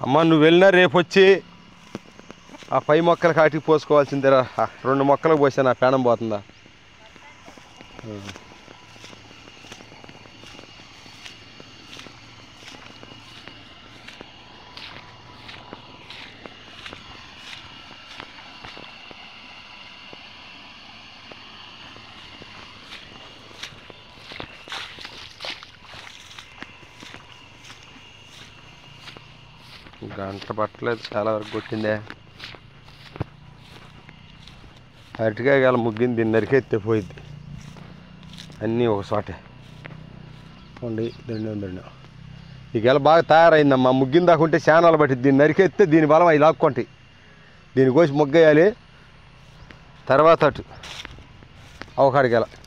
అమ్మ నువ్వు వెళ్ళినా రేపు వచ్చి ఆ పై మొక్కలు కాటికి పోసుకోవాల్సిందేరా ఆ రెండు మొక్కలకు పోసా నా పేనం పోతుందా గంట పట్టలేదు చాలా వరకు కొట్టిందే అరటికాయ గల ముగ్గింది దీన్ని నరికెత్తే పోయిద్ది అన్నీ ఒక చోటే ఉండి దండం దండం ఈ గెల బాగా తయారైందమ్మా ముగ్గిన దాకా ఉంటే శానాలు బట్టి దీన్ని నరికెత్తే దీని బలం అవి లాక్కుంటాయి దీని కోసి ముగ్గేయాలి తర్వాత అటు అవకాడి గెల